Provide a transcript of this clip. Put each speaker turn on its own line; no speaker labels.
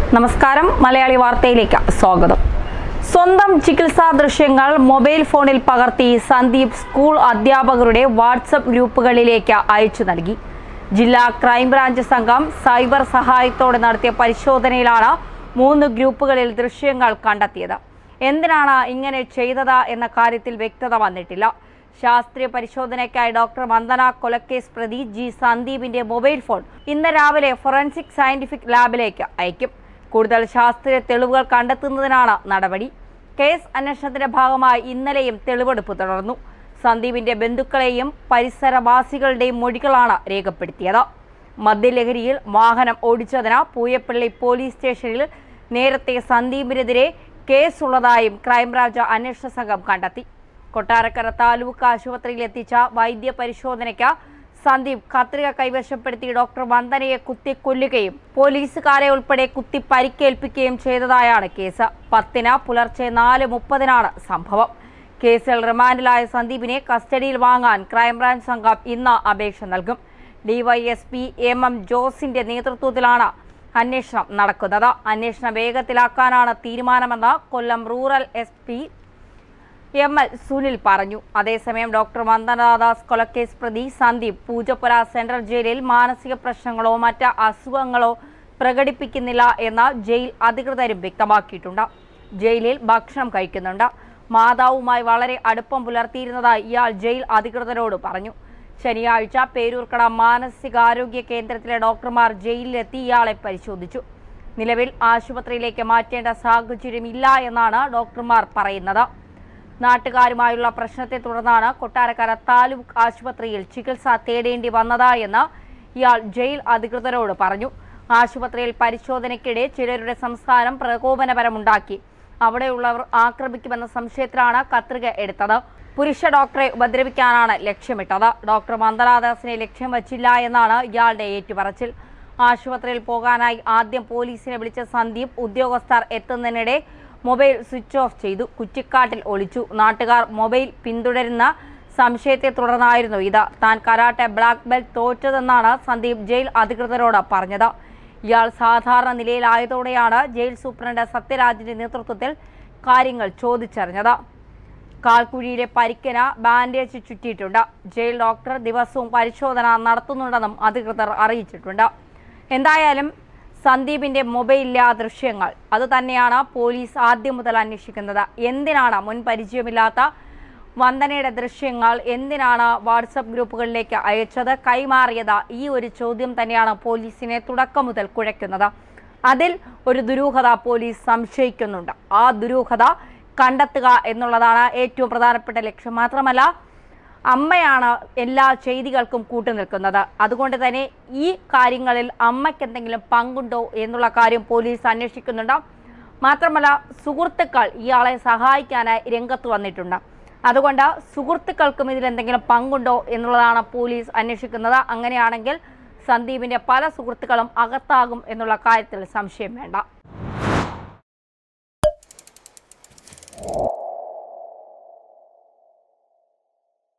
നമസ്കാരം മലയാളി വാർത്തയിലേക്ക് സ്വാഗതം സ്വന്തം ചികിത്സാ ദൃശ്യങ്ങൾ മൊബൈൽ ഫോണിൽ പകർത്തി സന്ദീപ് സ്കൂൾ അധ്യാപകരുടെ വാട്സപ്പ് ഗ്രൂപ്പുകളിലേക്ക് അയച്ചു നൽകി ജില്ലാ ക്രൈംബ്രാഞ്ച് സംഘം സൈബർ സഹായത്തോടെ നടത്തിയ പരിശോധനയിലാണ് മൂന്ന് ഗ്രൂപ്പുകളിൽ ദൃശ്യങ്ങൾ കണ്ടെത്തിയത് എന്തിനാണ് ഇങ്ങനെ ചെയ്തത് എന്ന കാര്യത്തിൽ വ്യക്തത വന്നിട്ടില്ല ശാസ്ത്രീയ പരിശോധനയ്ക്കായി ഡോക്ടർ വന്ദന കൊലക്കേസ് പ്രതി ജി സന്ദീപിന്റെ മൊബൈൽ ഫോൺ ഇന്ന് രാവിലെ ഫോറൻസിക് സയന്റിഫിക് ലാബിലേക്ക് അയക്കും കൂടുതൽ ശാസ്ത്രീയ തെളിവുകൾ കണ്ടെത്തുന്നതിനാണ് നടപടി കേസ് അന്വേഷണത്തിന്റെ ഭാഗമായി ഇന്നലെയും തെളിവെടുപ്പ് തുടർന്നു സന്ദീപിന്റെ ബന്ധുക്കളെയും പരിസരവാസികളുടെയും മൊഴികളാണ് രേഖപ്പെടുത്തിയത് മദ്യലഹരിയിൽ വാഹനം ഓടിച്ചതിന് പൂയപ്പള്ളി പോലീസ് സ്റ്റേഷനിൽ നേരത്തെ സന്ദീപിനെതിരെ കേസുള്ളതായും ക്രൈംബ്രാഞ്ച് അന്വേഷണ സംഘം കണ്ടെത്തി കൊട്ടാരക്കര താലൂക്ക് ആശുപത്രിയിൽ എത്തിച്ച വൈദ്യ പരിശോധനയ്ക്ക് സന്ദീപ് കത്രിക കൈവശപ്പെടുത്തി ഡോക്ടർ വന്ദനയെ കുത്തിക്കൊല്ലുകയും പോലീസുകാരെ ഉൾപ്പെടെ കുത്തി പരിക്കേൽപ്പിക്കുകയും ചെയ്തതായാണ് കേസ് പത്തിന് പുലർച്ചെ നാല് മുപ്പതിനാണ് സംഭവം കേസിൽ റിമാൻഡിലായ സന്ദീപിനെ കസ്റ്റഡിയിൽ വാങ്ങാൻ ക്രൈംബ്രാഞ്ച് സംഘം ഇന്ന് അപേക്ഷ നൽകും ഡിവൈഎസ്പി എം എം ജോസിന്റെ നേതൃത്വത്തിലാണ് അന്വേഷണം നടക്കുന്നത് അന്വേഷണം വേഗത്തിലാക്കാനാണ് തീരുമാനമെന്ന് Kollam rural S P M L Sunil പറഞ്ഞു അതേസമയം ഡോക്ടർ വന്ദനാദാസ് കൊലക്കേസ് പ്രതി സന്ദീപ് പൂജപ്പുര സെൻട്രൽ ജയിലിൽ മാനസിക പ്രശ്നങ്ങളോ മറ്റ് അസുഖങ്ങളോ പ്രകടിപ്പിക്കുന്നില്ല എന്ന് ജയിൽ അധികൃതരും വ്യക്തമാക്കിയിട്ടുണ്ട് ജയിലിൽ ഭക്ഷണം കഴിക്കുന്നുണ്ട് മാതാവുമായി വളരെ അടുപ്പം പുലർത്തിയിരുന്നതായി ഇയാൾ ജയിൽ അധികൃതരോട് പറഞ്ഞു ശനിയാഴ്ച പേരൂർക്കട മാനസികാരോഗ്യ കേന്ദ്രത്തിലെ ഡോക്ടർമാർ ജയിലിലെത്തി ഇയാളെ പരിശോധിച്ചു നിലവിൽ ആശുപത്രിയിലേക്ക് മാറ്റേണ്ട സാഹചര്യമില്ല എന്നാണ് ഡോക്ടർമാർ പറയുന്നത് നാട്ടുകാരുമായുള്ള പ്രശ്നത്തെ തുടർന്നാണ് കൊട്ടാരക്കര താലൂക്ക് ആശുപത്രിയിൽ ചികിത്സ തേടേണ്ടി വന്നത് എന്ന് ഇയാൾ ജയിൽ അധികൃതരോട് പറഞ്ഞു ആശുപത്രിയിൽ പരിശോധനയ്ക്കിടെ ചിലരുടെ സംസാരം പ്രകോപനപരമുണ്ടാക്കി അവിടെയുള്ളവർ ആക്രമിക്കുമെന്ന സംശയത്തിലാണ് കത്രിക എടുത്തത് പുരുഷ ഡോക്ടറെ ഉപദ്രവിക്കാനാണ് ലക്ഷ്യമിട്ടത് ഡോക്ടർ മന്ദനാദാസിനെ ലക്ഷ്യം വച്ചില്ല എന്നാണ് ഇയാളുടെ ഏറ്റുപറച്ചിൽ ആശുപത്രിയിൽ പോകാനായി ആദ്യം പോലീസിനെ വിളിച്ച സന്ദീപ് ഉദ്യോഗസ്ഥർ എത്തുന്നതിനിടെ മൊബൈൽ സ്വിച്ച് ഓഫ് ചെയ്തു കുറ്റിക്കാട്ടിൽ ഒളിച്ചു നാട്ടുകാർ മൊബൈൽ പിന്തുടരുന്ന സംശയത്തെ തുടർന്നായിരുന്നു ഇത് താൻ കരാട്ടെ ബ്ലാക്ക് ബെൽറ്റ് തോറ്റതെന്നാണ് സന്ദീപ് ജയിൽ അധികൃതരോട് പറഞ്ഞത് ഇയാൾ സാധാരണ നിലയിലായതോടെയാണ് ജയിൽ സൂപ്രണ്ട് സത്യരാജിന്റെ നേതൃത്വത്തിൽ കാര്യങ്ങൾ ചോദിച്ചറിഞ്ഞത് കാൽക്കുഴിയിലെ പരിക്കിന് ബാൻഡേജ് ചുറ്റിയിട്ടുണ്ട് ജയിൽ ഡോക്ടർ ദിവസവും പരിശോധന നടത്തുന്നുണ്ടെന്നും അധികൃതർ അറിയിച്ചിട്ടുണ്ട് എന്തായാലും സന്ദീപിന്റെ മൊബൈലിലെ ആ ദൃശ്യങ്ങൾ അത് തന്നെയാണ് പോലീസ് ആദ്യം മുതൽ അന്വേഷിക്കുന്നത് എന്തിനാണ് മുൻ പരിചയമില്ലാത്ത വന്ദനയുടെ ദൃശ്യങ്ങൾ എന്തിനാണ് വാട്സപ്പ് ഗ്രൂപ്പുകളിലേക്ക് അയച്ചത് കൈമാറിയത് ഈ ഒരു ചോദ്യം തന്നെയാണ് പോലീസിനെ തുടക്കം മുതൽ കുഴയ്ക്കുന്നത് അതിൽ ഒരു ദുരൂഹത പോലീസ് സംശയിക്കുന്നുണ്ട് ആ ദുരൂഹത കണ്ടെത്തുക എന്നുള്ളതാണ് ഏറ്റവും പ്രധാനപ്പെട്ട ലക്ഷ്യം മാത്രമല്ല അമ്മയാണ് എല്ലാ ചെയ്തികൾക്കും കൂട്ടുനിൽക്കുന്നത് അതുകൊണ്ട് തന്നെ ഈ കാര്യങ്ങളിൽ അമ്മയ്ക്ക് എന്തെങ്കിലും പങ്കുണ്ടോ എന്നുള്ള കാര്യം പോലീസ് അന്വേഷിക്കുന്നുണ്ട് മാത്രമല്ല സുഹൃത്തുക്കൾ ഇയാളെ സഹായിക്കാനായി രംഗത്ത് വന്നിട്ടുണ്ട് അതുകൊണ്ട് സുഹൃത്തുക്കൾക്കും ഇതിൽ എന്തെങ്കിലും പങ്കുണ്ടോ എന്നുള്ളതാണ് പോലീസ് അന്വേഷിക്കുന്നത് അങ്ങനെയാണെങ്കിൽ സന്ദീപിന്റെ പല സുഹൃത്തുക്കളും അകത്താകും എന്നുള്ള കാര്യത്തിൽ സംശയം വേണ്ട